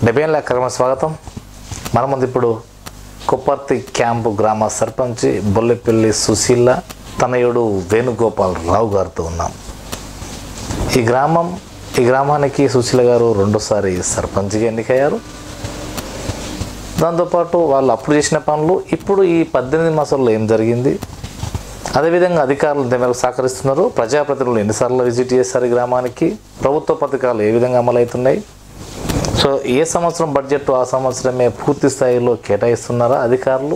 నిబేన్ల కార్యక్రమ స్వాగతం మన ముందు ఇప్పుడు కుప్పర్తి క్యాంపు గ్రామ సర్పంచ్ బొల్లెపల్లి సుశీల తనయుడు వేణుగోపాల్ రావు గారితో ఉన్నాం ఈ గ్రామం ఈ గ్రామానికి సుశీల గారు రెండోసారి సర్పంచ్గా ఎన్నికయ్యారు దాంతోపాటు వాళ్ళు అప్పుడు చేసిన పనులు ఇప్పుడు ఈ పద్దెనిమిది మాసాల్లో ఏం జరిగింది అదేవిధంగా అధికారులు ఎంత మేరకు సహకరిస్తున్నారు ప్రజాప్రతినిధులు ఎన్నిసార్లు విజిట్ చేస్తారు ఈ గ్రామానికి ప్రభుత్వ పథకాలు ఏ విధంగా అమలవుతున్నాయి సో ఏ సంవత్సరం బడ్జెట్ ఆ సంవత్సరమే పూర్తి స్థాయిలో కేటాయిస్తున్నారా అధికారులు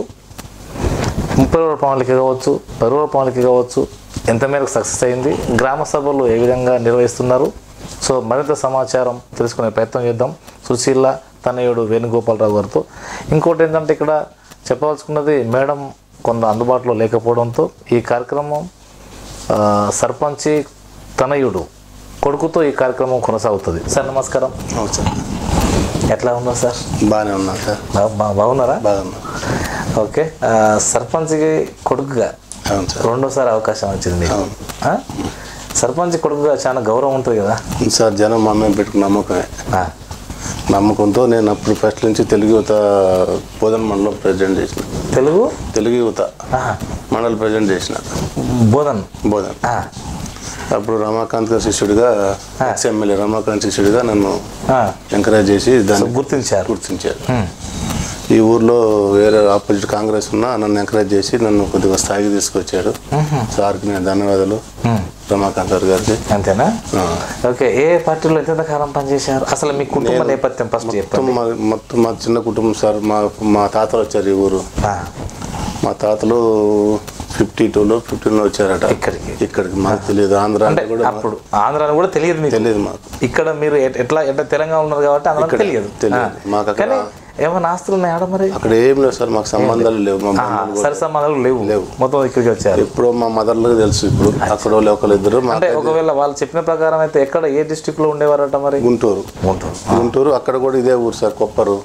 ముప్పై రోజుల ప్రణాళిక కావచ్చు పది రోజుల ప్రణాళిక కావచ్చు ఎంత మేరకు సక్సెస్ అయింది గ్రామ సభలు ఏ విధంగా నిర్వహిస్తున్నారు సో మరింత సమాచారం తెలుసుకునే ప్రయత్నం చేద్దాం సుశీల తనయుడు వేణుగోపాలరావు గారితో ఇంకోటి ఏంటంటే ఇక్కడ చెప్పవలసుకున్నది మేడం కొంత అందుబాటులో లేకపోవడంతో ఈ కార్యక్రమం ఆ, సర్పంచి తనయుడు కొడుకుతో ఈ కార్యక్రమం కొనసాగుతుంది సార్ నమస్కారం అవును సార్ ఎట్లా ఉన్నారు సార్ బాగానే ఉన్నా సార్ బా- బా- బాగున్నారా బాగున్నా ఓకే ఆ, సర్పంచ్కి కొడుకుగా అవును సార్ రెండోసారి అవకాశం వచ్చింది మీకు అవును. ఆ? సర్పంచ్ కొడుకుగా చాలా గౌరవం ఉంటుంది కదా సార్ జనం మా మీద పెట్టుకున్న నమ్మకమే ఆ, నమ్మకంతో నేను అప్పుడు ఫస్ట్ నుంచి తెలుగు యువత బోధన మండలం ప్రెసిడెంట్ చేసిన తెలుగు తెలుగు యువత ఆహా. మండల ప్రెసిడెంట్ చేసిన బోధన్ బోధన ఆ, అప్పుడు రమాకాంత్ గారి శిష్యుడిగా ఎక్స్ ఎమ్మెల్యే రమాకాంత్ శిష్యుడిగా నన్ను ఆ. ఎంకరేజ్ చేసి సో దాన్ని గుర్తించారు గుర్తించారు ఉమ్, ఈ ఊర్లో వేరే ఆపోజిట్ కాంగ్రెస్ ఉన్నా నన్ను ఎంకరేజ్ చేసి నన్ను కొద్దిగా స్థాయికి తీసుకొచ్చాడు సార్కి నేను ధన్యవాదాలు ఉమ్. రమాకాంత్ గారి గారికి అంతేనా ఆ. ఓకే ఏ పార్టీలో ఎంత కాలం పనిచేశారు అసలు మీ కుటుంబ నేపథ్యం ఫస్ట్ మొత్తం చెప్పండి మా మొత్తం మా చిన్న కుటుంబం సార్ మా మా తాతలు వచ్చారు ఈ ఊరు ఆ, మా తాతలు ఫిఫ్టీ టూలో ఫిఫ్టీన్లో వచ్చారట ఇక్కడికి ఇక్కడికి మాకు తెలియదు ఆంధ్ర అంటే అంటే కూడా అప్పుడు ఆంధ్రాని కూడా తెలియదు మీకు తెలియదు మాకు ఇక్కడ మీరు ఎట్- ఎట్లా ఎట్లా తెలంగాణ ఉన్నారు కాబట్టి అందరం ఇక్కడ తెలియదు తెలియదు. ఆ. మాకు అక్కడ- కానీ ఏమైనా ఆస్తులు ఉన్నాయా ఆడ మరి అక్కడ ఏం లేవు సార్ మాకు సంబంధాలు లేవు మా ఆ, బంధువులు కూడా. సరి సంబంధాలు లేవు లేవు. మొత్తం ఇక్కడికి వచ్చారు ఎప్పుడో మా మదర్లకు తెలుసు ఇప్పుడు అక్కడ వాళ్ళు ఒకళ్ళు ఇద్దరు మా అంటే ఒకవేళ వాళ్ళు చెప్పిన ప్రకారం అయితే ఎక్కడ ఏ డిస్టిక్ లో ఉండేవారట మరి గుంటూరు ఉంటుంది గుంటూరు అక్కడ కూడా ఇదే ఊరు సార్ కొప్పరు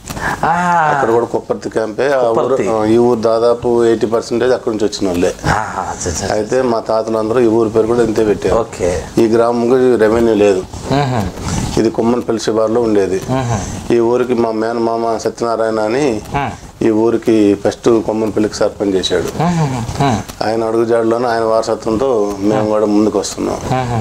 అక్కడ కూడా కొప్పర్తి క్యాంపే ఆ ఊరు కొప్పర్తి. ఆ, ఈ ఊరు దాదాపు ఎయిటీ పర్సెంటేజ్ అక్కడ నుంచి వచ్చిన వాళ్ళే అయితే మా తాతలు అందరూ ఈ ఊరి పేరు కూడా ఇంతే పెట్టారు ఓకే ఈ గ్రామంకి రెవెన్యూ లేదు ఇది కొమ్మన్పల్లి శివార్లో ఉండేది ఈ ఊరికి మా మేనమామ సత్యనారాయణ అని ఈ ఊరికి ఫస్ట్ కొమ్మన్పల్లికి సర్పంచ్ చేశాడు ఆయన అడుగుజాడులోనే ఆయన వారసత్వంతో మేము కూడా ముందుకు వస్తున్నాం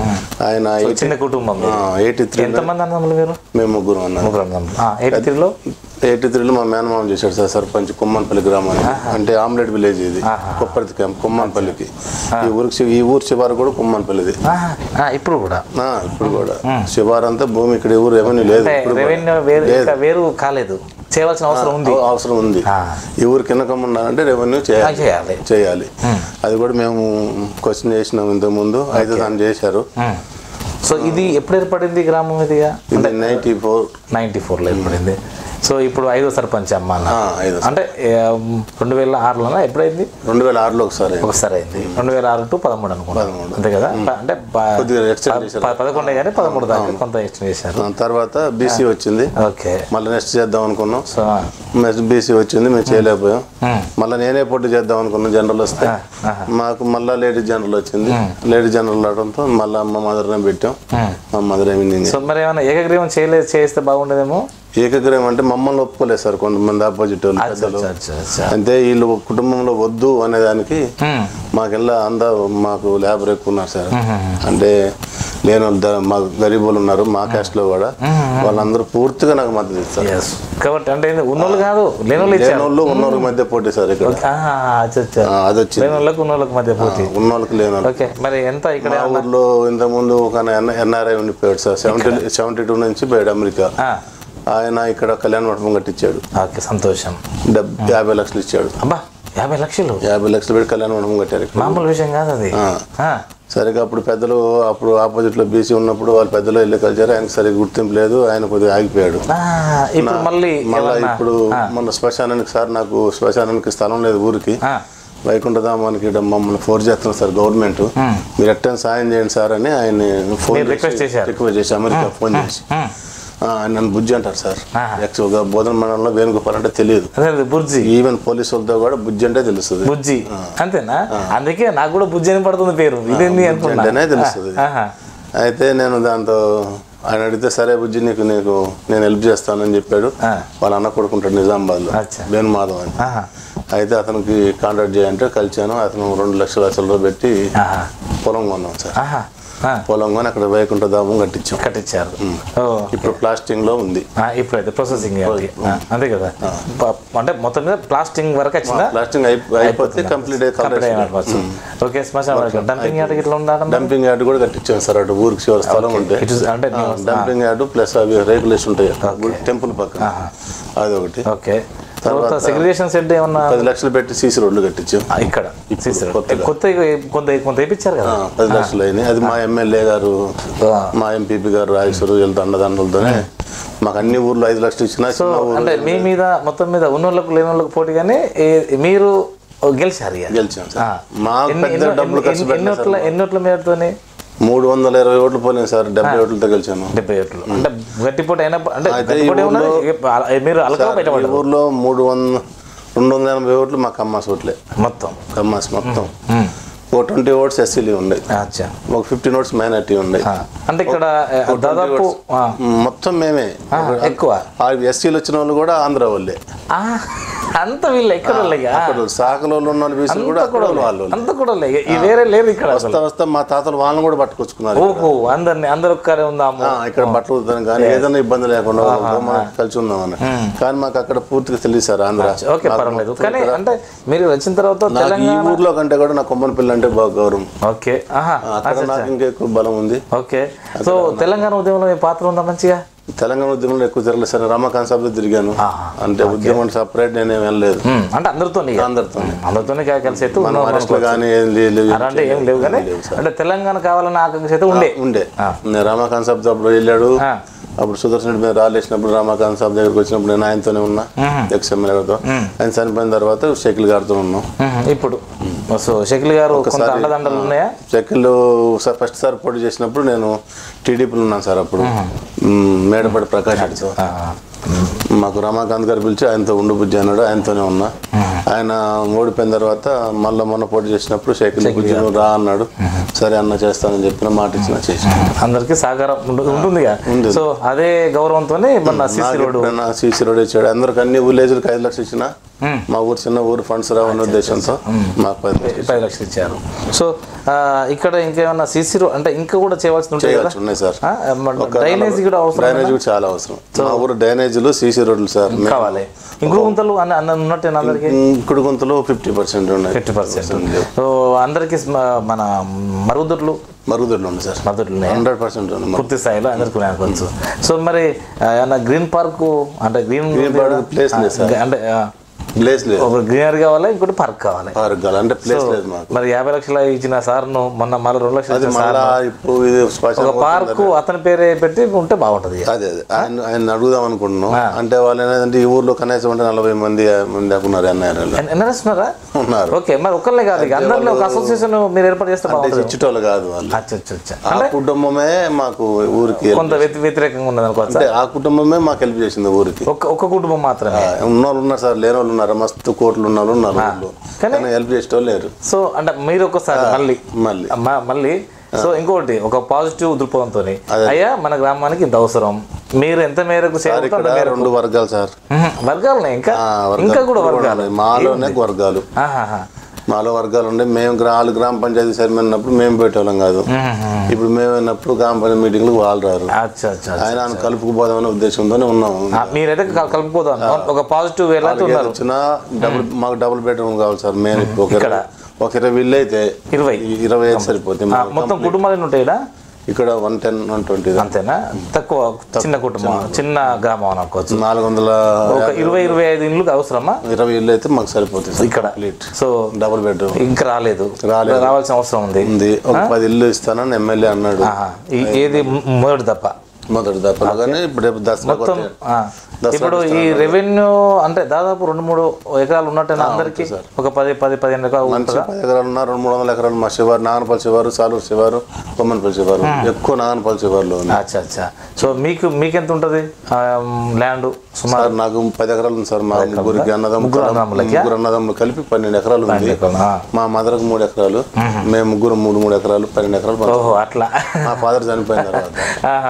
ఆయన చిన్న కుటుంబం మీది. ఎయిటీ త్రీ ఎంతమంది అన్నదమ్ములు మీరు మేము ముగ్గురు ఉన్నాం ముగ్గురు అన్నదమ్ములు ఎయిటీ త్రీలో ఎయిటీ త్రీలో మా మేనమామ చేశాడు సార్ సర్పంచ్ కొమ్మన్పల్లి గ్రామానికి అంటే ఆమ్లెట్ విలేజ్ ఇది కొప్పర్తి క్యాంప్ కొమ్మన్పల్లికి ఈ ఊరికి శి- ఈ ఊరు శివారు కూడా కొమ్మన్పల్లిది ఇప్పుడు కూడా ఆ, ఇప్పుడు కూడా శివారు అంతా భూమి ఇక్కడ ఎవరు రెవెన్యూ లేదు అంటే ఇప్పుడు కూడా. రెవెన్యూ వేరు ఇంకా వేరు కాలేదు చేయవలసిన అవసరం ఉంది అవ- అవసరం ఉంది ఆ. ఈ ఊరు కింద ఉండాలంటే రెవెన్యూ ఆ, చేయాలి చేయాలి చేయాలి అది కూడా మేము క్వశ్చన్ చేసినాం ఇంతకు ముందు అయితే దాన్ని చేశారు ఉమ్. సో ఇది ఎప్పుడు ఏర్పడింది ఈ గ్రామం ఇదిగా ఇది నైన్టీ ఫోర్ నైన్టీ ఫోర్లో ఏర్పడింది సో ఇప్పుడు ఐదో సర్పంచ్ అమ్మ అన్న ఐదు అంటే ఏ, రెండు వేల ఆరులోనా ఎప్పుడైంది రెండు వేల ఆరులో ఒకసారి ఒకసారి అయింది రెండు వేల ఆరు టు పదమూడు అనుకుంటా పదమూడు. అంతే కదా ప- అంటే ప- కొద్దిగా extend ప- చేశారు. ప- పదకొండే కానీ పదమూడు దాకా కొంత ఎక్స్టెండ్ చేశారు ఆ తర్వాత బీసీ వచ్చింది ఓకే మళ్ళీ నెక్స్ట్ చేద్దాం అనుకున్నాం సో నెక్స్ట్ బీసీ వచ్చింది మేము చేయలేకపోయాం ఉమ్. మళ్ళీ నేనే పోటీ చేద్దాం అనుకున్నాం జనరల్ వస్తే ఆహా. మాకు మళ్ళీ లేడీ జనరల్ వచ్చింది లేడీ జనరల్ రావడంతో మళ్ళీ మా మదర్నే పెట్టాం ఉమ్. మా మదర్ ఏమి సో మరి ఏమైనా ఏకగ్రీవం చేయలేదు చేస్తే బాగుండేదేమో ఏకగ్రహం అంటే మమ్మల్ని ఒప్పుకోలేదు సార్ కొంతమంది ఆపోజిట్ వాళ్ళు పెద్దలు అచ్చా, అచ్చా, అచ్చా. అంటే వీళ్ళు కుటుంబంలో వద్దు అనేదానికి ఉమ్. మాకెల్లా అందా మాకు లేబర్ ఎక్కువ ఉన్నారు సార్ అంటే లేని వాళ్ళు ద- మా గరీబ్ వాళ్ళు ఉన్నారు మా caste లో కూడా వాళ్ళందరూ పూర్తిగా నాకు మద్దతు ఇస్తారు Yes. కాబట్టి అంటే ఏంది, ఉన్నోళ్ళు కాదు లేనోళ్ళు ఇచ్చారు లేనోళ్ళు ఉన్నోళ్ళకి మధ్య పోటీ సార్ ఇక్కడ ఆహా, అచ్చా, అచ్చా. ఆ, అది వచ్చింది లేనోళ్ళకి ఉన్నోళ్ళకి మధ్య పోటీ ఉన్నోళ్ళకి లేని వాళ్ళు ఓకే మరి ఎంత ఇక్కడ మా ఊర్లో ఇంతకుముందు ఒక ఎన్ఆర్ఐ ఉండిపోయాడు సార్ సెవెంటీ సెవెంటీ టూ నుంచి పోయాడు అమెరికా ఆ, ఆయన ఇక్కడ కళ్యాణ మండపం కట్టించాడు ఓకే సంతోషం డెబ్ యాభై లక్షలు ఇచ్చాడు అబ్బా యాభై లక్షలు యాభై లక్షలు పెట్టి కళ్యాణ మండపం కట్టారు ఇక్కడ మామూలు విషయం కాదు అది ఆ. ఆ, సరిగా అప్పుడు పెద్దలు అప్పుడు ఆపోజిట్లో బీసీ ఉన్నప్పుడు వాళ్ళ పెద్దలు వెళ్ళి కలిసారు ఆయనకు సరిగ్గా గుర్తింపు లేదు ఆయన కొద్దిగా ఆగిపోయాడు ఆ, ఇప్పుడు మళ్ళీ మళ్ళీ ఏమన్నా- ఇప్పుడు మన శ్మశానానికి సార్ నాకు శ్మశానానికి స్థలం లేదు ఊరికి ఆ, వైకుంఠధామానికి ఈడ మమ్మల్ని ఫోర్స్ చేస్తున్నారు సార్ గవర్నమెంట్ మీరు ఎట్టని సాయం చేయండి సార్ అని ఆయన ఫోన్ మీరు request చేశారు? రిక్వెస్ట్ చేసి అమెరికా ఫోన్ చేసి ఉమ్. ఆ, ఆయన నన్ను బుజ్జి అంటారు సార్ ఆహా. యాక్చువల్గా బోధన మండలంలో వేణుగోపాల్ అంటే తెలియదు అదే అదే, బుర్జీ ఈవెన్ పోలీసు వాళ్ళతో కూడా బుజ్జి అంటే తెలుస్తుంది బుజ్జి అంతేనా అందుకే నాకు కూడా బుజ్జి అని పడుతుంది పేరు ఇదేంది అనుకున్నా అంటేనే తెలుస్తుంది ఆహా. అయితే నేను దాంతో ఆయన అడిగితే సరే బుజ్జి నీకు నీకు నేను హెల్ప్ చేస్తానని చెప్పాడు ఆ. వాళ్ళ అన్న కొడుకుంటాడు నిజామాబాద్లో అచ్చా. బేను మాధవ్ అని ఆహా. అయితే అతనికి కాంటాక్ట్ చేయంటే కలిశాను అతను రెండు లక్షల లక్షల రూపాయలు పెట్టి ఆహా. పొలం కొన్నాం సార్ ఆహా. ఆ. పొలం కొని అక్కడ వైకుంఠ ధామం కట్టించాం కట్టించారు ఓ ఇప్పుడు ప్లాస్టింగ్ లో ఉంది ఆ, ఇప్పుడైతే ప్రాసెసింగ్ చేయాలి. ఆ, అంతే కదా ప- అంటే మొత్తం మీద ప్లాస్టింగ్ వరకు వచ్చిందా ప్లాస్టింగ్ అయిపో- అయిపోతే కంప్లీట్ కంప్లీట్ అయినట్టు ఓకే శ్మశాన వాటిక. డంపింగ్ యార్డ్ ఇట్లా ఉండాలి డంపింగ్ యార్డ్ కూడా కట్టించాం సార్ అటు ఊరికి చివరి స్థలం ఉంటే ఇటు అంటే ఆ, డంపింగ్ యార్డ్ ప్లస్ అవి రేగులేసి ఉంటాయి టెంపుల్ పక్కన అదొకటి ఓకే తర్వాత సెగ్రిగేషన్ సెట్ ఏమన్నా పది లక్షలు పెట్టి సీసీ రోడ్లు కట్టించాం ఆ, ఇక్కడ తీసారు. కొత్తగా. కొత్త కొంత కొంత వేయించారు కదా ఆ, పది లక్షలు అయినాయి అది మా ఎమ్మెల్యే గారు ఆ. మా ఎంపీపీ గారు రాజేశ్వరు వీళ్ళతో అన్నదండలతోనే మాకు అన్ని ఊర్లో ఐదు లక్షలు ఇచ్చినా చిన్న ఊరు అంటే మీ మీద మొత్తం మీద ఉన్నోళ్ళకు లేని వాళ్ళకు పోటీగానే ఏ- మీరు గెలిచారు ఇక. గెలిచాం ఆ. సార్ మాకు ఎన్ని- పెద్ద ఎన్ని- డబ్బులు ఖర్చు ఎన్ని- పెట్టిన ఎన్నోట్ల ఎన్నోట్ల మీదతోని మూడు వందల ఇరవై ఓట్లు పోయినాయి సార్ డెబ్బై ఓట్లతో గెలిచాను డెబ్బై ఓట్లు అంటే గట్టిపోటీ అయినప్పుడు అంటే అయితే ఈ గట్టిపోటీ ఉన్నది ఊర్లో- ఇక అల- మీరు అలకా ఈ బయటపడ్డారు ఊర్లో మూడు వంద రెండు వందల ఎనభై ఓట్లు మా కమ్మాస్ ఓట్లే మొత్తం కమ్మాస్ మొత్తం ఉమ్. ఒక ట్వంటీ ఓట్స్ ఎస్సీలు ఉన్నాయి అచ్చా ఒక ఫిఫ్టీన్ ఓట్స్ మైనార్టీ ఉన్నాయి ఆ. అంటే ఇక్కడ ఆ, దాదాపు ఆ, మొత్తం మేమే ఆ, ఎక్కువ ఆ ఎస్సీలు వచ్చిన వాళ్ళు కూడా ఆంధ్ర వాళ్ళే ఆ, అంత వీళ్ళు ఎక్కడ వాళ్ళకి? ఆ, అక్కడ సాకల వాళ్ళు ఉన్న వాళ్ళు బీసీలు కూడా అంత అక్కడ కూడా వాళ్ళు వాళ్ళు అంత కూడా లే. ఈ వేరే లేదు ఇక్కడ అసలు వస్తా వస్తా మా తాతలు వాళ్ళని కూడా పట్టుకొచ్చుకున్నారు ఓహో అందరిని అందరు ఒక్కరే ఉందాము ఆ, ఇక్కడ బట్టలు ఉతుకుతాం కానీ ఏదైనా ఇబ్బంది లేకుండా వాళ్ళతో మనం కలిసి ఉందామని కానీ మాకు అక్కడ పూర్తిగా తెలియదు సార్ ఆంధ్ర ఓకే పర్వాలేదు కానీ అంటే మీరు వచ్చిన తర్వాత నాకు ఈ తెలంగాణ ఊర్లో కంటే కూడా నా కొమ్మని పిల్ల అంటే బాగా గౌరవం ఓకే ఆహా అక్కడ నాకు ఇంకా ఎక్కువ బలం ఉంది ఓకే సో తెలంగాణ ఉద్యమంలో మీ పాత్ర ఉందా మంచిగా తెలంగాణ ఉద్యమంలో ఎక్కువ తిరగలేదు సార్ రమాకాంత్ సభలో తిరిగాను ఆహా. అంటే ఉద్యమం సపరేట్ నేనేం వెళ్ళలేదు ఉమ్, అంటే అందరితో అందరితో అందరితోనే కా- కలిసి అయితే మన ఉన్నాం అరెస్ట్లు కానీ ఏం లేదు అలాంటి ఏం లేవు కానీ అంటే తెలంగాణ కావాలన్న ఆకాంక్ష అయితే ఉండే ఉండే నేను రమాకాంత్ సభ అప్పుడు వెళ్ళాడు ఆ. అప్పుడు సుదర్శన్ రెడ్డి మీద రాలేసినప్పుడు రమాకాంత్ సభ దగ్గరికి వచ్చినప్పుడు నేను ఆయనతోనే ఉన్నా ఎక్స్ ఎమ్మెల్యేతో ఆయన చనిపోయిన తర్వాత షకిల్ గారితో ఉన్నాం ఉహు, ఇప్పుడు సో షకిల్ గారు కొంత అండదండలు ఉన్నాయా షకిల్ సార్ ఫస్ట్ సార్ పోటీ చేసినప్పుడు నేను టీడీపీలో ఉన్నాను సార్ అప్పుడు మ్, మేడపడి ప్రకాష్ రెడ్డితో ఆ, మాకు రమాకాంత్ గారు పిలిచి ఆయనతో ఉండు బుజ్జి అన్నాడు ఆయనతోనే ఉన్నా ఆయన ఓడిపోయిన తర్వాత మళ్ళీ మొన్న పోటీ చేసినప్పుడు షకిల్ బుజ్జి నువ్వు రా అన్నాడు సరే అన్న చేస్తానని చెప్పిన మాట ఇచ్చిన చేసిన అందరికీ సహకారం ఉంటు- ఉంటుందిగా సో అదే గౌరవంతోనే మన సిసి రోడ్ ఎప్పుడైనా సీసీ రోడ్ ఇచ్చాడు అందరికి అన్ని విలేజ్లకు ఐదు లక్షలు ఇచ్చిన మా ఊరు చిన్న ఊరు ఫండ్స్ రావన్న ఉద్దేశంతో మాకు పది లక్షలు పది లక్షలు ఇచ్చారు సో ఆ, ఇక్కడ ఇంకేమన్నా సిసి రోడ్ అంటే ఇంకా కూడా చేయవలసి ఉంటుంది కదా చేయవచ్చు ఉన్నాయి సార్ ఆ, మన డ్రైనేజ్ కూడా అవసరం డ్రైనేజ్ కూడా చాలా అవసరం మా ఊరు డ్రైనేజీలు సీసీ రోడ్లు సార్ మేము కావాలి ఇంకుడు గుంతలు అన్న అన్న ఉన్నట్టు అందరికి కుడి గుంతలు ఫిఫ్టీ పర్సెంట్ ఉన్నాయి ఫిఫ్టీ పర్సెంట్ సో అందరికి మన మరుగుదొడ్లు మరుగుదొడ్లు ఉన్నాయి సార్ మరుగుదొడ్లు ఉన్నాయి హండ్రెడ్ పర్సెంట్ ఉన్నాయి పూర్తి స్థాయిలో అందరికి అనుకోవచ్చు సో మరి ఆ, ఏమన్నా గ్రీన్ పార్క్ అంటే గ్రీన్ Green park place లేదు సార్. అంటే ఆ, ప్లేస్ లేదు ఒక గ్రీనరీ కావాలి ఇంకోటి పార్క్ కావాలి పార్క్ కావాలి అంటే ప్లేస్ లేదు మాకు మరి యాభై లక్షల ఇచ్చిన సార్ను మొన్న మళ్ళీ రెండు లక్షలు అది ఇచ్చిన సార్ మళ్ళా ఇప్పుడు ఇది శ్మశానం ఒక పార్క్ అతని పేరే పెట్టి ఉంటే బాగుంటది అదే అదే ఆయన ఆయన అడుగుదాం అనుకుంటున్నాం అంటే వాళ్ళు ఏంటంటే ఈ ఊర్లో కనీసం అంటే నలభై మంది మంది దాకా ఉన్నారు అన్నయ్య ఎన్- ఎన్ని రాస్తున్నారా ఉన్నారు ఓకే మరి ఒక్కళ్ళే కాదు ఇక అందరినీ ఒక అసోసియేషన్ మీరు ఏర్పాటు చేస్తే అంటే బాగుంటుంది ఇచ్చేటోళ్ళు కాదు వాళ్ళు అచ్చా అచ్చా అచ్చా ఆ కుటుంబమే మాకు ఊరికి help కొంత వ్యతి- వ్యతిరేకంగా ఉన్నది అనుకోవచ్చా అంటే ఆ కుటుంబమే మాకు హెల్ప్ చేసింది ఊరికి ఒక్క ఒక్క కుటుంబం మాత్రమే ఉన్న వాళ్ళు ఉన్నారు సార్ లేని వాళ్ళు ఉన్నారు మస్తు కోట్లు ఉన్న వాళ్ళు ఉన్నారు ఊళ్ళో కానీ- కానీ హెల్ప్ చేసేటోళ్ళు లేరు సో అంటే మీరు ఒక్కసారి మళ్ళీ మళ్ళీ మ- మళ్ళీ సో ఇంకోటి ఒక పాజిటివ్ దృక్పథంతో అయ్యా మన గ్రామానికి ఇంత అవసరం మీరు ఎంత మేరకు సేవ సార్ ఇక్కడ రెండు వర్గాలు సార్ వర్గాలు ఇంకా ఆ, వర్గాలు ఇంకా కూడా కూడా వర్గాలు ఉన్నాయి. మాలోనే వర్గాలు ఆహాహా. మాలో వర్గాలు ఉండే మేము గ్రా వాళ్ళు గ్రామ పంచాయతీ చైర్మన్ ఉన్నప్పుడు మేము పెట్టేవాళ్ళం కాదు ఇప్పుడు మేము అయినప్పుడు గ్రామ పంచాయతీ మీటింగ్లకు వాళ్ళు రారు అచ్చా అచ్చా ఆయన ఆయన కలుపుకుపోదామనే ఉద్దేశంతోనే ఉన్నాము ఆ, మీరైతే కల్- కలుపుకోదాం ఒక పాజిటివ్ వేలా ఏది వచ్చినా డబుల్ మాకు డబుల్ బెడ్రూమ్ కావాలి సార్ మేము ఇప్పుడు ఒక ఇరవై- ఒక ఇరవై ఇల్లు అయితే ఇరవై ఈ ఇరవై ఐదు సరిపోతే ఆ, మొత్తం కుటుంబాలు ఎన్ని ఉంటాయి ఈడ? ఇక్కడ వన్ టెన్ వన్ ట్వంటీ అంతేనా తక్కువ చిన్న కుటుంబం చిన్న గ్రామం అనుకోవచ్చు నాలుగు వందల ఒక ఇరవై ఇరవై ఐదు ఇల్లు అవసరమా ఇరవై ఇల్లు అయితే మాకు సరిపోతుంది సార్ ఇక్కడ కంప్లీట్ సో డబుల్ బెడ్రూమ్ ఇంకా రాలేదు రాలేదు. రావాల్సిన అవసరం ఉంది ఉంది ఒక పది ఇల్లు ఇస్తానని ఎమ్మెల్యే అన్నాడు ఆహా. ఈ- ఏది మ- మొదటి తప్ప మొదటి దప్పలు కానీ ఇప్పుడు రేపు దసరా మొత్తం ఆ. ఇప్పుడు ఈ రెవెన్యూ అంటే దాదాపు రెండు మూడు ఎకరాలు ఉన్నట్టేనా అందరికి ఒక పది పది పదిహేను ఎకరాలు మంచి ఉంటుందా పది ఎకరాలు ఉన్నారు రెండు మూడు వందల ఎకరాలు మా శివారు నాగనపల్లి శివారు సాలూరు శివారు కొమ్మనపల్లి శివారు ఎక్కువ నాగనపల్లి శివారులో ఉంది అచ్చా అచ్చా సో మీకు మీకెంత ఉంటుంది ల్యాండ్ సుమారు సార్ నాకు పది ఎకరాలు ఉంది సార్ మా ముగ్గురికి అన్నదమ్ములు ముగ్గురు అన్నదమ్ములకా? ముగ్గురు అన్నదమ్ములు కలిపి పన్నెండు ఎకరాలు ఉంది ఎకరాలు, ఆ. మా మదర్కి మూడు ఎకరాలు మేము ముగ్గురు మూడు మూడు ఎకరాలు పన్నెండు ఎకరాలు పంచుకున్నాం. ఓహో అట్లా మా ఫాదర్ చనిపోయిన తర్వాత ఆహా. అమ్మ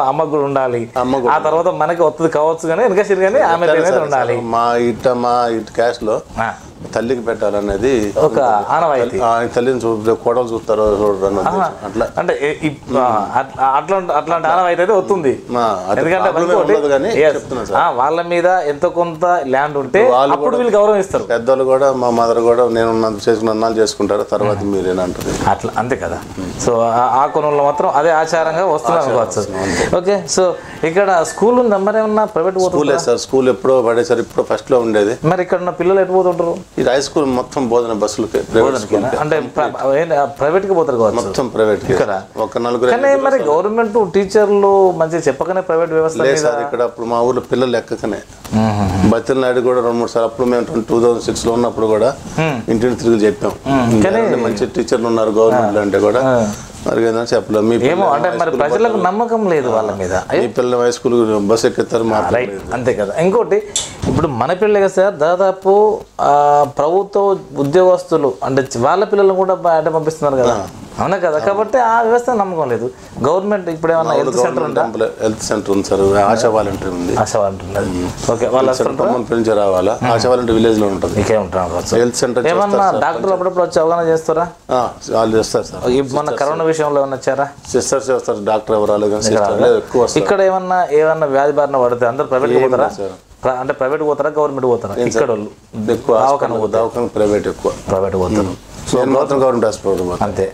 అమ్మకు కూడా ఉండాలి అమ్మకు ఆ తర్వాత మనకి వస్తుంది కావచ్చు కానీ వెనక సిరి కానీ ఆమె పేరు మీద ఉండాలి మా ఇట్ట మా ఇటు క్యాష్ లో ఆ, తల్లికి పెట్టాలనేది ఒక ఆనవాయితీ ఆ తల్లిని చూ కోడలు చూస్తారో చూడరు అన్న ఉద్దేశం. అట్లా అంటే ఏ- ఇప్- ఆ, అట్లా అట్లాంటి అట్లాంటి ఆనవాయితీ అయితే వస్తుంది మా అటు ఎందుకంటే ప్రాబ్లమే ఇంకోటి, ఉండదు కానీ yes, చెప్తున్నా సార్ ఆ, వాళ్ళ మీద ఎంతో కొంత ల్యాండ్ ఉంటే వాళ్ళు అప్పుడు వీళ్ళు గౌరవం ఇస్తారు పెద్దలు కూడా మా మదర్ కూడా నేను ఉన్నంత చేసుకున్న అన్నాలు చేసుకుంటారు తర్వాత మీరేనంటారు అట్లా అంతే కదా సో ఆ- ఆ కొనంలో మాత్రం అదే ఆచారంగా వస్తుంది అనుకోవచ్చు ఓకే సో ఇక్కడ స్కూల్ ఉందా మరి ఏమన్నా ప్రైవేట్ పోతుంది స్కూలే సార్ స్కూల్ ఎప్పుడో పడేసారు ఇప్పుడు ఫస్ట్ లో ఉండేది మరి ఇక్కడ ఉన్న పిల్లలు ఎటు పోతుంటారు ఈ హై స్కూల్ మొత్తం బోధన బస్సులకి ప్రైవేట్ స్కూల్ అంటే ప్రైవేట్ కి పోతారు కావచ్చు మొత్తం ప్రైవేట్ కి ఇక్కడ? ఒక నలుగురు కానీ మరి గవర్నమెంట్ టీచర్లు మంచిగా చెప్పకనే ప్రైవేట్ వ్యవస్థ లేదు మీద సార్ ఇక్కడ అప్పుడు మా ఊర్లో పిల్లలు ఎక్కకనే బతిల నాయుడు కూడా రెండు మూడు సార్లు అప్పుడు మేము టూ థౌసండ్ సిక్స్ లో ఉన్నప్పుడు కూడా ఇంటిని తిరిగి చెప్పాం ఎవరైనా మంచి టీచర్లు ఉన్నారు గవర్నమెంట్ అంటే కూడా మరి ఏదైనా చెప్పలేదు మీ ఏమో అంటే మరి ప్రజలకు నమ్మకం లేదు వాళ్ళ మీద మీ పిల్లలు హై స్కూల్ బస్ ఎక్కిస్తారు మా రైట్ అంతే కదా ఇంకోటి ఇప్పుడు మన పిల్లలే కదా సార్ దాదాపు ఆ, ప్రభుత్వ ఉద్యోగస్తులు అంటే వాళ్ళ పిల్లలు కూడా బయట పంపిస్తున్నారు కదా అవునా కదా కాబట్టి ఆ వ్యవస్థ నమ్మకం లేదు గవర్నమెంట్ ఇప్పుడు ఏమన్నా హెల్త్ సెంటర్ ఉందా హెల్త్ సెంటర్ ఉంది సార్ ఆశా వాలంటీర్ ఉంది ఆశ అంటున్నది ఓకే వాళ్ళు వస్తుంటారు ఖమ్మం నుంచి రావాలా ఆశా వాలంటీర్ విలేజ్ లో ఉంటుంది మీకే ఉంటారు కావచ్చు హెల్త్ సెంటర్ ఏమన్నా డాక్టర్లు అప్పుడప్పుడు వచ్చి అవగాహన చేస్తారా వాళ్ళు చేస్తారు సార్ ఈ మన కరోనా విషయంలో ఏమన్నా వచ్చారా సిస్టర్స్ చేస్తారు డాక్టర్ ఎవరాలు కానీ సిస్టర్ ఎక్కువ వస్తారు ఇక్కడ ఏమన్నా ఏమన్నా వ్యాధి బారిన పడితే అందరు ప్రైవేట్ పోతారా ప్ర- అంటే ప్రైవేట్ పోతారా గవర్నమెంట్ పోతారా ఇక్కడ వాళ్ళు ఎక్కువ హాస్పిటల్ దవాఖాన ప్రైవేట్ ఎక్కువ ప్రైవేట్ పోతారు నేను మాత్రం గవర్నమెంట్ హాస్పిటల్ పోతాను. అంతే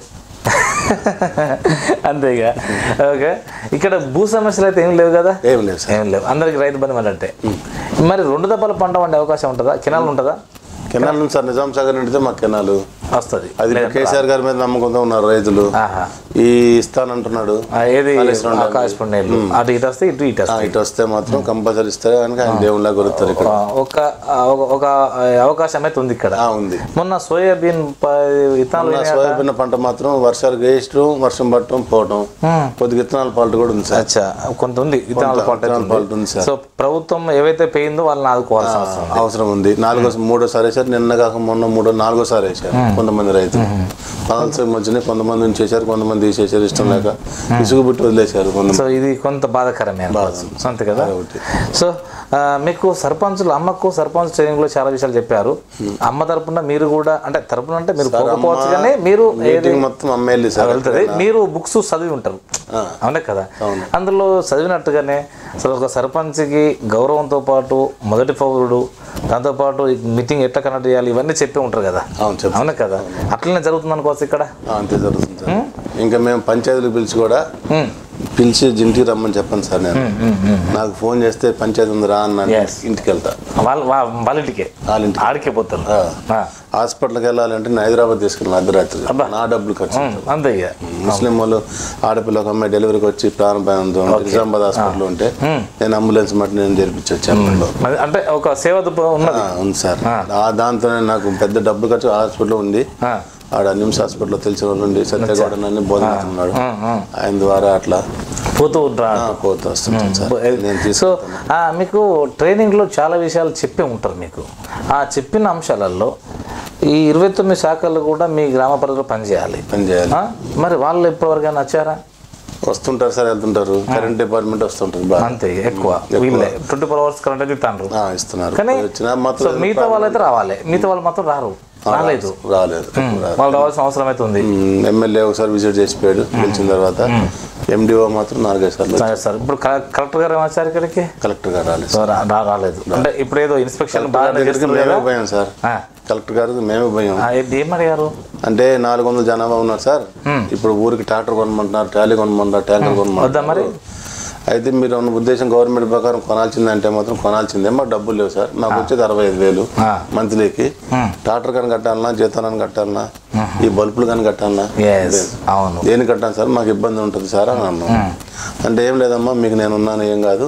అంతే ఇక ఓకే ఇక్కడ భూ సమస్యలు అయితే ఏం లేవు కదా ఏం లేదు సార్ ఏం లేవు అందరికి రైతు బంధు అంటే మరి రెండు దప్పల పంట వండే అవకాశం ఉంటుందా కెనాల్ ఉంటుందా కెనాల్ ఉంది సార్ నిజాం సాగర్ నిండితే మాకు కెనాల్ వస్తుంది అది ఇప్పుడు కేసీఆర్ గారి మీద నమ్మకంతో ఉన్నారు రైతులు ఆహా ఈ ఇస్తానంటున్నాడు ఆ, ఏది ఆకాశ నీళ్ళు అటు ఇటు వస్తే ఇటు ఇటు ఆ, వస్తాయి ఇటు వస్తే మాత్రం కంపల్సరీ ఇస్తారు కనుక ఆయన దేవుళ్ళ కొరుతారు ఇక్కడ ఆ, ఒక ఆ, ఒక- ఒక అవకాశం అయితే ఉంది ఇక్కడ ఆ, ఉంది మొన్న సోయాబీన్ ప- విత్తనాలు నా సోయాబీన్ పంట మాత్రం వర్షాలు వేయటం వర్షం పట్టడం పోవటం కొద్దిగా విత్తనాల పాల్ట్ కూడా ఉంది సార్ అచ్చా కొంత ఉంది విత్తనాల పంట అయితే విత్తనాల ఉంది. పాల్ట్ ఉంది సార్ సో ప్రభుత్వం ఏవైతే పోయిందో వాళ్ళని ఆదుకోవాల్సిన అవసరం ఉంది. అవసరం ఉంది నాలుగో మూడోసారి వేసారు నిన్న కాక మొన్న మూడో నాలుగోసారి వేసారు కొంతమంది రైతులు పదహారు మధ్యనే కొంతమంది ఉంచేశారు కొంతమంది తీసేశారు ఇష్టం లేక ఇసుగు బిట్టి వదిలేశారు కొంతమంది సో ఇది కొంత బాధాకరమే అనుకోవచ్చు. అంతే కదా ఒకటి. సో ఆ, మీకు సర్పంచులు అమ్మకు సర్పంచ్ ట్రైనింగ్ లో చాలా విషయాలు చెప్పారు అమ్మ తరపున మీరు కూడా అంటే తరపున అంటే మీరు పోకపోవచ్చు కానీ మీరు మీటింగ్ మొత్తం అమ్మేళ్ళి సార్ వెళ్తుంది మీరు బుక్స్ చదివి ఉంటారు అవునే కదా అందులో చదివినట్టుగానే అసలు ఒక సర్పంచ్కి గౌరవంతో పాటు మొదటి పౌరుడు దాంతోపాటు మీటింగ్ ఎట్లా కనెక్ట్ చేయాలి ఇవన్నీ చెప్పి ఉంటారు కదా అవును చెప్పు అవునే కదా అట్లనే జరుగుతుంది అనుకోవచ్చు ఇక్కడ ఆ, అంతే జరుగుతుంది సార్ ఇంకా మేము పంచాయతీలు పిలిచి కూడా ఉమ్. పిలిచి ఇంటికి రమ్మని చెప్పండి సార్ నేను నాకు ఫోన్ చేస్తే పంచాయతీ ఉంది రా అన్నాను Yes. ఇంటికి వెళ్తా వాళ్ళ వా- వాళ్ళ ఇంటికే వాళ్ళ ఇంటికి ఆడికే పోతారు ఆ. ఆ. హాస్పిటల్కి వెళ్ళాలంటే నేను హైదరాబాద్ తీసుకెళ్ళాను అర్ధరాత్రి నా డబ్బులు ఖర్చు అంతే ఇక ముస్లిం వాళ్ళు ఆడపిల్ల ఒక అమ్మాయి డెలివరీకి వచ్చి ప్రాణభయంతో ఉంటే నిజామాబాద్ హాస్పిటల్ ఉంటే నేను అంబులెన్స్ మట్టి నేను జరిపించి వచ్చాను మరి అంటే ఒక సేవ దృక్పథం ఉన్నది ఉంది సార్ ఆ దాంతోనే నాకు పెద్ద డబ్బు ఖర్చు హాస్పిటల్ ఉంది ఆ. ఆడ నిమ్స్ హాస్పిటల్లో తెలిసిన వాళ్ళు ఉండి సత్యగౌడ అని బోధనతున్నాడు ఆయన ద్వారా అట్లా పోతూ ఉంటారు ఆ, పోతూ వస్తుంటాను సార్ నేను తీసుకు సో ఆ, మీకు ట్రైనింగ్లో చాలా విషయాలు చెప్పే ఉంటారు మీకు ఆ చెప్పిన అంశాలలో ఈ ఇరవై తొమ్మిది శాఖలు కూడా మీ గ్రామ పరిధిలో పనిచేయాలి పని చేయాలి ఆ? మరి వాళ్ళు ఇప్పటివరకైనా వచ్చారా వస్తుంటారు సార్ వెళ్తుంటారు కరెంట్ డిపార్ట్మెంట్ వస్తుంటారు బాగా అంతే ఎక్కువ వీళ్ళే ట్వంటీ ఫోర్ అవర్స్ కరెంట్ అయితే ఇస్తాను ఆ, ఇస్తున్నారు కానీ వచ్చినా సో మాత్రం మిగతా వాళ్ళు అయితే రావాలి మిగతా వాళ్ళు మాత్రం రారు రాలేదు రాలేదు వాళ్ళు రావాల్సిన అవసరం అయితే ఉంది ఉమ్, ఎమ్మెల్యే ఒకసారి విజిట్ చేసిపోయాడు గెలిచిన తర్వాత ఎండిఓ మాత్రం నాలుగైదు సార్లు సరే సార్ ఇప్పుడు కల- కలెక్టర్ గారు ఏమొచ్చారు ఇక్కడికి కలెక్టర్ గారు రాలేదు సో రా- రా- రాలేదు అంటే ఇప్పుడు ఏదో ఇన్స్పెక్షన్ కలెక్టర్ బాగా గారి దగ్గరికి చేస్తున్నారు మేమే కదా పోయాం సార్ ఆ. కలెక్టర్ గారికి మేమే పోయాం ఆ, ఏంటి ఏం అడిగారు అంటే నాలుగు వందల జనాభా ఉన్నారు సార్ ఇప్పుడు ఊరికి ట్రాక్టర్ కొనమంటున్నారు ట్రాలీ కొనమంటున్నారు ట్యాంకర్ వద్దా కొనమంటున్నారు మరి అయితే మీరు ఉన్న ఉద్దేశం గవర్నమెంట్ ప్రకారం కొనాల్సిందంటే మాత్రం కొనాల్సిందే మాకు డబ్బులు లేవు సార్ నాకు వచ్చేది అరవై ఐదు వేలు ఆ. మంత్లీకి ట్రాక్టర్ కానీ కట్టాలన్నా జీతాలను కట్టాలన్నా ఈ బల్బులు కానీ కట్టాలన్నా ఎస్ అవును దేని కట్టాను సార్ మాకు ఇబ్బంది ఉంటుంది సార్ అని అన్నాం అంటే ఏం లేదమ్మా మీకు నేను ఉన్నాను ఏం కాదు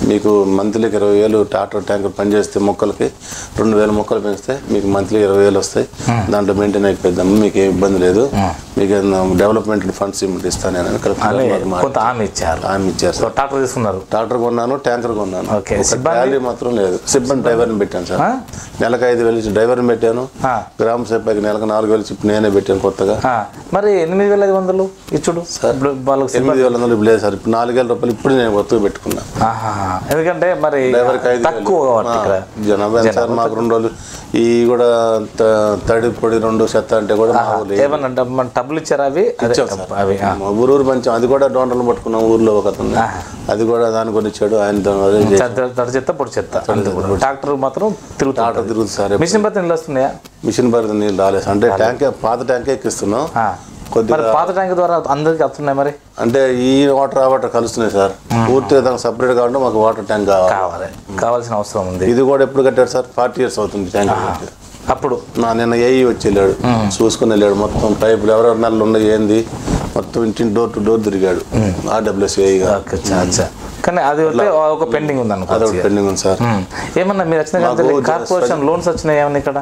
మీకు మంత్లీకి ఇరవై వేలు టాటర్ ట్యాంకర్ పనిచేస్తే మొక్కలకి రెండు వేల మొక్కలు పెంచితే మీకు మంత్లీ ఇరవై వేలు వస్తాయి దాంట్లో మెయింటైన్ అయిపోద్దాం మీకు ఏ ఇబ్బంది లేదు మీకు ఏదైనా డెవలప్మెంట్ ఫండ్స్ ఇమ్మంటే ఇస్తాను నేను కలెక్టర్ అని గారు మాకు కొంత హామీ ఇచ్చారు హామీ ఇచ్చారు సో సార్ ట్రాక్టర్ తీసుకున్నారు ట్రాక్టర్ కొన్నాను ట్యాంకర్ కొన్నాను ఓకే. ఒక సిబ్బంది? ట్రాలీ మాత్రం లేదు సిబ్బంది డ్రైవర్ని పెట్టాను సార్ ఆ? నెలకు ఐదు వేలు ఇచ్చి డ్రైవర్ని పెట్టాను ఆ. గ్రామ సభ్యుకి నెలకు నాలుగు వేలు ఇచ్చి నేనే పెట్టాను కొత్తగా ఆ, మరి ఎనిమిది వేల ఐదు వందలు ఇచ్చుడు ఇప్పుడు వాళ్ళకి సిబ్బంది- ఎనిమిది వేల వందలు ఇప్పుడు లేదు సార్ ఇప్పుడు నాలుగు వేల రూపాయలు ఇప్పుడు నేను కొత్తగా పెట్టుకున్నా ఆహా. ఎందుకంటే మరి డ్రైవర్కి ఐదు తక్కువ వేలు. కాబట్టి ఇక్కడ ఆ, జనాభా ఎంత సార్ మాకు రెండు రోజులు ఈ కూడా త- తడి పొడి రెండు చెత్త అంటే కూడా మా ఊర్లో ఏమన్నా డబ్- మన డబ్బులు ఇచ్చారా అవి అదే ఇచ్చాం సార్. అవి ఆ. మా ఊరు ఊరు పంచాం అది కూడా డోంటలు పట్టుకున్నాం ఊర్లో ఒక అతను అది కూడా దాని కొని ఇచ్చాడు ఆయన దాని వల్ల చేసి తడి తడి చెత్త పొడి చెత్త అంతే కూడా. ట్రాక్టర్ మాత్రం తిరుగుతా ఆటో తిరుగుతుంది సార్ మిషన్ బట్టి నీళ్ళు వస్తున్నాయా మిషన్ భరిత నీళ్ళు రాలేదు అంటే ట్యాంక్ పాత ట్యాంక్ ఎక్కిస్తున్నాం ఆ. కొద్దిగా మరి పాత ట్యాంక్ ద్వారా అందరికి వస్తున్నాయి మరి అంటే ఈ వాటర్ ఆ వాటర్ కలుస్తున్నాయి సార్ పూర్తిగా దానికి సపరేట్ కావాలంటే మాకు వాటర్ ట్యాంక్ కావాలి కావాలి కావాల్సిన అవసరం ఉంది ఇది కూడా ఎప్పుడు కట్టారు సార్ ఫార్టీ ఇయర్స్ అవుతుంది ట్యాంక్ కట్టి. అప్పుడు నా నిన్న ఏఈ వచ్చి వెళ్ళాడు చూసుకుని వెళ్ళాడు మొత్తం పైపులు ఎవరెవరి నెలలు ఉన్నాయి ఏంది మొత్తం ఇంటి డోర్ టు డోర్ తిరిగాడు ఆర్డబ్ల్యూఎస్ ఏఈ గారు ఓకే, చా, చా. కానీ అది అయితే ఒక పెండింగ్ ఉంది అనుకో అదొకటి పెండింగ్ ఉంది సార్ ఉమ్. ఏమన్నా మీరు వచ్చిన మాకు కార్పొరేషన్ లోన్స్ వచ్చినాయి ఏమన్నా ఇక్కడ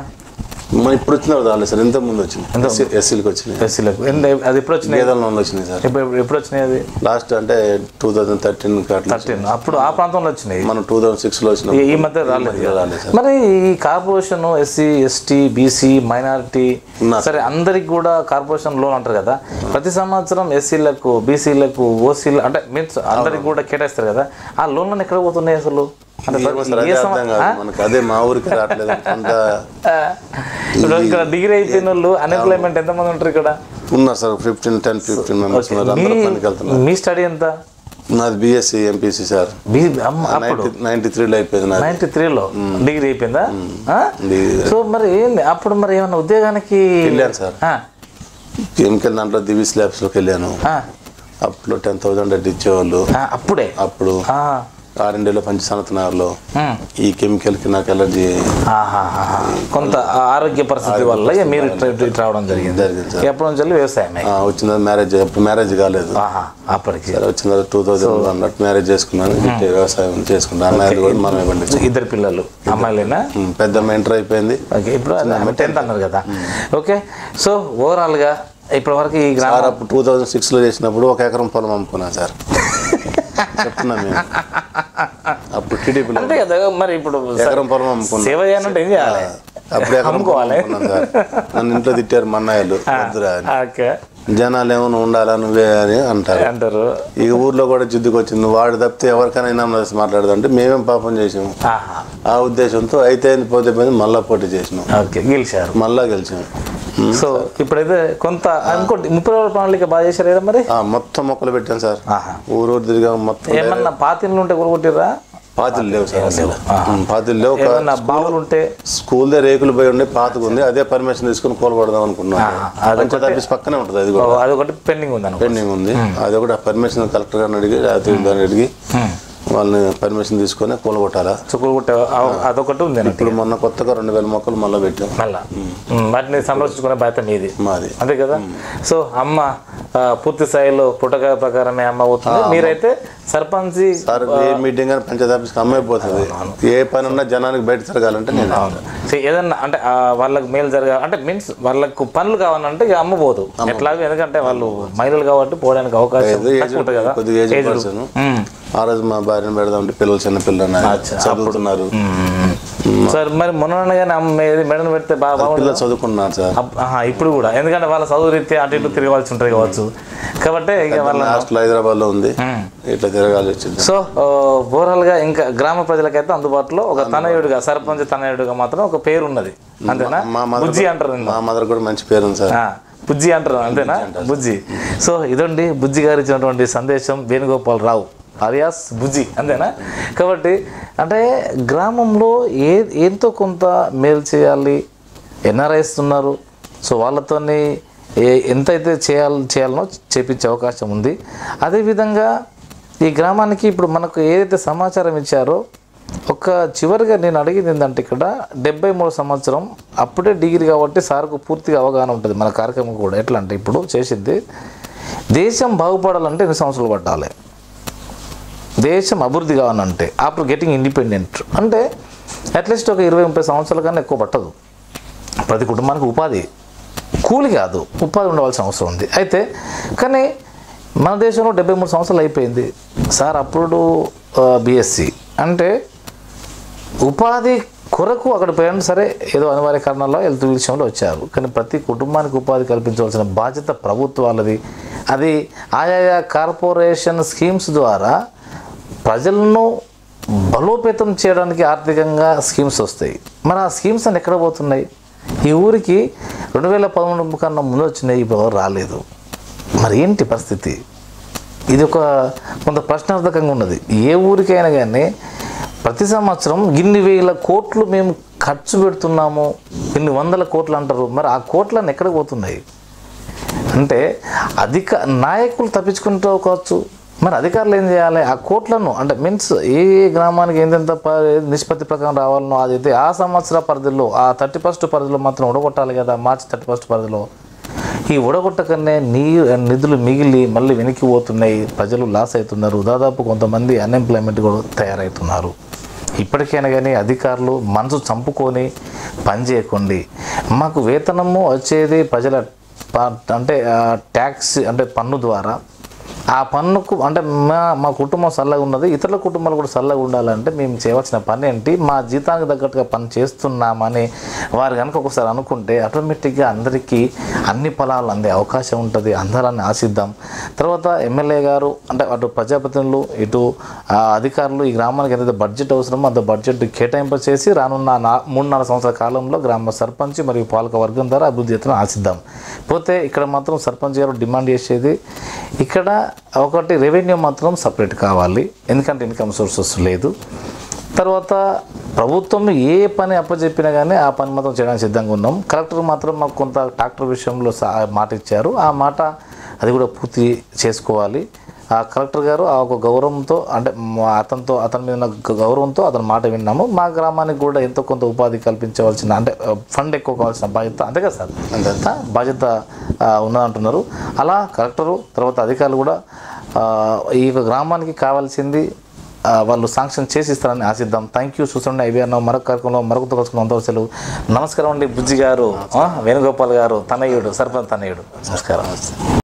మన ఇప్పుడు వచ్చిన రాలేదు సార్ ఎంత ముందు వచ్చింది ఎస్సీలకు వచ్చినాయి ఎస్సీలకు అది ఎప్పుడు వచ్చినాయి గేదెల లోన్లు వచ్చినాయి సార్ ఎప్పుడు ఎప్పుడు వచ్చినాయి అది లాస్ట్ అంటే టూ థౌజండ్ థర్టీన్ అట్లా థర్టీన్ అప్పుడు ఆ ప్రాంతంలో వచ్చినాయి మనం టూ థౌజండ్ సిక్స్లో వచ్చిన ఈ- ఈ మధ్య రాలేదు కదా. రాలేదు సార్ మరి ఈ corporation SC ST BC minority ఉన్నారు. సరే అందరికి కూడా కార్పొరేషన్ లోన్ అంటారు కదా ప్రతి సంవత్సరం ఎస్సీలకు బీసీలకు ఓసీలు అంటే మీన్స్ అందరికి కూడా కేటాయిస్తారు కదా ఆ లోన్లను ఎక్కడ పోతున్నాయి అసలు అంటే ఏమో ప్రతి- సార్ ఏ అదే సంవ- అర్థం కాదు మనకి అదే మా ఊరికి రావట్లేదు అంత ఆ, ఇప్పుడు ఇక్కడ డిగ్రీ అయిపోయిన వాళ్ళు అన్ఎంప్లాయ్మెంట్ ఎంతమంది ఉంటారు ఇక్కడ ఉన్నారు sir fifteen ten fifteen members ఉన్నారు అందరూ పనికి వెళ్తున్నారు మీ స్టడీ ఎంత నాది బీఎస్సీ ఎంపీసీ సార్ బీ అమ్మ, అప్పుడు నైన్టీ నైన్టీ త్రీలో అయిపోయింది నాది నైన్టీ త్రీలో డిగ్రీ అయిపోయిందా ఆ? డిగ్రీ. సో మరి ఏంది అప్పుడు మరి ఏమన్నా ఉద్యోగానికి వెళ్ళాను సార్ ఆ, కెమికల్ దాంట్లో దివి స్లాబ్స్లోకి వెళ్ళాను ఆ, అప్పుడు టెన్ థౌసండ్ అడ్డు ఇచ్చేవాళ్ళు ఆ, అప్పుడే అప్పుడు ఆ, ఆర్ఎండీలో పంచసనత్ నగర్లో ఉమ్. ఈ కెమికల్కి నాకు ఎలర్జీ ఆహాహాహా. కొంత ఆరోగ్య పరిస్థితి వల్ల ఇక మీరు ఇట్లా ఇటు రావడం జరిగింది జరిగింది సార్ ఎప్పటి నుంచి వెళ్ళి వ్యవసాయమే ఆ, వచ్చిన తర్వాత మ్యారేజ్ అప్పుడు మ్యారేజ్ కాలేదు ఆహా అప్పటికి సరే వచ్చిన తర్వాత టూ థౌజండ్ అన్నట్టు మ్యారేజ్ చేసుకున్నాను ఇట్టే వ్యవసాయం చేసుకున్నాను అన్నది కూడా మనమే పండించాం ఇద్దరు పిల్లలు అమ్మాయిలేనా పెద్ద ఇంటర్ అయిపోయింది ఓకే ఇప్పుడు టెన్త్ అన్నారు కదా ఓకే సో ఓవరాల్గా ఇప్పటి వరకు ఈ గ్రామం సార్ అప్పుడు టూ థౌజండ్ సిక్స్లో చేసినప్పుడు ఒక ఎకరం పొలం అమ్ముకున్నాను సార్ చెప్తున్నా మేము అప్పుడు టీడీపీలో అంతే కదా మరి ఇప్పుడు ఎకరం పొలం అమ్ముకున్నాను సేవ చేయాలంటే ఏం చేయాలి అప్పుడు ఎకరం పొలం అమ్ముకోవాలి. అమ్ముకున్నాను సార్ నన్ను ఇంట్లో తిట్టారు మన్నాయలు వద్దురా అని. ఓకే జనాలు ఏమైనా ఉండాలా నువ్వే అని అంటారు అంటారు ఈ ఊర్లో కూడా జిద్దుకు వచ్చింది వాడు తప్పితే ఎవరికైనా మాట్లాడదంటే మేమేం పాపం చేసాము ఆహా ఆ ఉద్దేశంతో అయితే ఏంది, పోతే పోయింది మళ్ళా పోటీ చేసినాం ఓకే గెలిచారు మళ్ళా గెలిచాం సో ఇప్పుడైతే కొంత ఇంకోటి ముప్పై రోజుల ప్రణాళిక బాగా చేశారు కదా మరి ఆ, మొత్తం మొక్కలు పెట్టాను సార్ ఆహా ఊరూరు తిరిగా మొత్తం ఏమన్నా పాతిళ్ళు ఉంటే కొనుగొట్టిరా పాతులు లేవు సార్ అసలు ఉమ్, పాతులు లేవు ఒక ఏమన్నా బావులు ఉంటే స్కూల్ దే రేకులు పోయి ఉండే పాతకు ఉంది అదే పర్మిషన్ తీసుకుని కూలబడదాం అనుకున్నాను అదొకటి- పంచాయతీ ఆఫీస్ పక్కనే ఉంటుంది అది ఓ, కూడా అదొకటి పెండింగ్ ఉంది అనుకో పెండింగ్ ఉంది అది కూడా పర్మిషన్ కలెక్టర్ గారిని అడిగి రాత్రి దాన్ని అడిగి వాళ్ళని పర్మిషన్ తీసుకొని కూలగొట్టాలా చుక్కులు కొట్టే ఆ- అదొకటి ఉంది అన్నట్టు ఇప్పుడు మొన్న కొత్తగా రెండు వేల మొక్కలు మళ్ళీ పెట్టాం మళ్ళా ఉమ్, వాటిని సంరక్షించుకునే బాధ్యత మీది మాది అంతే కదా సో అమ్మ ఆ, పూర్తి స్థాయిలో పుట్టక ప్రకారమే అమ్మ అవుతుంది మీరైతే సర్పంచి సార్ ఏ మీటింగ్ అని పంచాయతీ ఆఫీస్కి అమ్మైపోతుంది ఏ పని ఉన్నా జనానికి బయట తిరగాలంటే నేను సో ఏదన్నా అంటే ఆ, వాళ్ళకి మేలు జరగాలి అంటే మీన్స్ వాళ్ళకు పనులు కావాలంటే ఇక అమ్మ పోదు ఎట్లాగో ఎందుకంటే వాళ్ళు మహిళలు కాబట్టి పోవడానికి అవకాశం ఏదో ఏజ్ తక్కువ ఉంటుంది కదా కొద్దిగా ఏజ్ ఏజ్డ్. పర్సన్ ఉమ్. ఆ రోజు మా భార్యను పెడదామంటే పిల్లలు చిన్న పిల్లలు చదువుతున్నారు సార్ మరి మొన్నగానే అమ్మ ఏది మెడను పెడితే బాగా బాగుంటుంది పిల్లలు చదువుకుంటున్నారు సార్ అప్- ఆహా, ఇప్పుడు కూడా ఎందుకంటే వాళ్ళ చదువు రీత్యా అటు ఇటు తిరగాల్సి ఉంటుంది కావచ్చు కాబట్టి ఇక వాళ్ళ హాస్టల్ హైదరాబాద్ లో ఉంది ఇట్లా తిరగాలి వచ్చింది సో ఓవరాల్ గా ఇంకా గ్రామ ప్రజలకైతే అందుబాటులో ఒక తనయుడిగా సర్పంచ్ తనయుడిగా మాత్రం ఒక పేరు ఉన్నది అంతేనా మా మదర్ బుజ్జి అంటారు నిన్ను. మా మదర్ కూడా మంచి పేరు ఉంది సార్ ఆ, బుజ్జి అంటారు అంతేనా బుజ్జి సో ఇదండి బుజ్జి గారు ఇచ్చినటువంటి సందేశం వేణుగోపాల్ రావు అలియాస్ బుజ్జి అంతేనా కాబట్టి అంటే గ్రామంలో ఏ ఎంతో కొంత మేలు చేయాలి ఎన్ఆర్ఐస్ ఉన్నారు సో వాళ్ళతోని ఏ ఎంతైతే చేయాలి చేయాలనో చేపించే అవకాశం ఉంది అదేవిధంగా ఈ గ్రామానికి ఇప్పుడు మనకు ఏదైతే సమాచారం ఇచ్చారో ఒక చివరిగా నేను అడిగింది ఏంటంటే ఇక్కడ డెబ్బై మూడు సంవత్సరం అప్పుడే డిగ్రీ కాబట్టి సార్కు పూర్తిగా అవగాహన ఉంటుంది మన కార్యక్రమం కూడా ఎట్లా అంటే ఇప్పుడు చేసింది దేశం బాగుపడాలంటే ఎన్ని సంవత్సరాలు పట్టాలి దేశం అభివృద్ధి కావాలంటే ఆఫ్టర్ గెటింగ్ ఇండిపెండెంట్ అంటే అట్లీస్ట్ ఒక ఇరవై ముప్పై సంవత్సరాల కన్నా ఎక్కువ పట్టదు ప్రతి కుటుంబానికి ఉపాధి కూలి కాదు ఉపాధి ఉండవలసిన అవసరం ఉంది అయితే కానీ మన దేశంలో డెబ్బై మూడు సంవత్సరాలు అయిపోయింది సార్ అప్పుడు బిఎస్సి అంటే ఉపాధి కొరకు అక్కడ పేరెంట్స్ సరే ఏదో అనివార్య కారణాల్లో హెల్త్ విషయంలో వచ్చారు కానీ ప్రతి కుటుంబానికి ఉపాధి కల్పించవలసిన బాధ్యత ప్రభుత్వాలది అది ఆయా కార్పొరేషన్ స్కీమ్స్ ద్వారా ప్రజలను బలోపేతం చేయడానికి ఆర్థికంగా స్కీమ్స్ వస్తాయి మరి ఆ స్కీమ్స్ అన్ని ఎక్కడ పోతున్నాయి ఈ ఊరికి రెండు వేల పదమూడు కన్నా ముందు వచ్చినాయి ఇప్పుడు ఎవరు రాలేదు మరి ఏంటి పరిస్థితి ఇది ఒక కొంత ప్రశ్నార్థకంగా ఉన్నది ఏ ఊరికైనా కానీ ప్రతి సంవత్సరం ఇన్ని వేల కోట్లు మేము ఖర్చు పెడుతున్నాము ఇన్ని వందల కోట్లు అంటారు మరి ఆ కోట్లన్నీ ఎక్కడికి పోతున్నాయి అంటే అధిక నాయకులు తప్పించుకుంటూ కావచ్చు మరి అధికారులు ఏం చేయాలి ఆ కోట్లను అంటే మీన్స్ ఏ ఏ గ్రామానికి ఎంతెంత ప- నిష్పత్తి ప్రకారం రావాలనో అదైతే ఆ సంవత్సర పరిధిలో ఆ థర్టీ ఫస్ట్ పరిధిలో మాత్రం ఉడగొట్టాలి కదా మార్చి థర్టీ ఫస్ట్ పరిధిలో ఈ ఉడగొట్టకనే నీ నిధులు మిగిలి మళ్ళీ వెనక్కి పోతున్నాయి ప్రజలు లాస్ అవుతున్నారు దాదాపు కొంతమంది అన్ఎంప్లాయ్మెంట్ కూడా తయారవుతున్నారు ఇప్పటికైనా కానీ అధికారులు మనసు చంపుకొని పని చేయకండి మాకు వేతనము వచ్చేది ప్రజల ప- అంటే ట్యాక్స్ అంటే పన్ను ద్వారా ఆ పన్నుకు అంటే మా మా కుటుంబం చల్లగా ఉన్నది ఇతరుల కుటుంబాలు కూడా చల్లగా ఉండాలంటే మేము చేయవలసిన పని ఏంటి మా జీతానికి తగ్గట్టుగా పని చేస్తున్నామని వారు కనుక ఒకసారి అనుకుంటే ఆటోమేటిక్గా అందరికీ అన్ని ఫలాలు అందే అవకాశం ఉంటుంది అందరాన్ని ఆశిద్దాం తర్వాత ఎమ్మెల్యే గారు అంటే అటు ప్రజాప్రతినిధులు ఇటు ఆ, అధికారులు ఈ గ్రామానికి ఎంతైతే బడ్జెట్ అవసరమో అంత బడ్జెట్ కేటాయింపు చేసి రానున్న నా మూడున్నర సంవత్సరాల కాలంలో గ్రామ సర్పంచ్ మరియు పాలక వర్గం ద్వారా అభివృద్ధి ఎత్తున ఆశిద్దాం పోతే ఇక్కడ మాత్రం సర్పంచ్ గారు డిమాండ్ చేసేది ఇక్కడ ఒకటి రెవెన్యూ మాత్రం సపరేట్ కావాలి ఎందుకంటే ఇన్కమ్ సోర్సెస్ లేదు తర్వాత ప్రభుత్వం ఏ పని అప్పచెప్పినా కానీ ఆ పని మాత్రం చేయడానికి సిద్ధంగా ఉన్నాం కలెక్టర్ మాత్రం మాకు కొంత ట్రాక్టర్ విషయంలో సా- మాట ఇచ్చారు ఆ మాట అది కూడా పూర్తి చేసుకోవాలి ఆ కలెక్టర్ గారు ఆ ఒక గౌరవంతో అంటే మా అతనితో అతని మీద ఉన్న గ- గౌరవంతో అతని మాట విన్నాము మా గ్రామానికి కూడా ఎంతో కొంత ఉపాధి కల్పించవలసిన అంటే ఆ, ఫండ్ ఎక్కువ కావాల్సిన బాధ్యత అంతే కదా సార్ ఆ, బాధ్యత ఆ, ఉన్నదంటున్నారు అలా కలెక్టరు తర్వాత అధికారులు కూడా ఆ, ఈ యొక్క గ్రామానికి కావాల్సింది ఆ, వాళ్ళు శాంక్షన్ చేసి ఇస్తారని ఆశిద్దాం థ్యాంక్ యూ చూస్తుండే ఐబీఆర్ మరొక కార్యక్రమంలో మరొకతో కలుసుకున్న అంత సెలవు నమస్కారం అండి బుజ్జి గారు ఆ, వేణుగోపాల్ గారు తనయుడు సర్పంచ్ తనయుడు నమస్కారం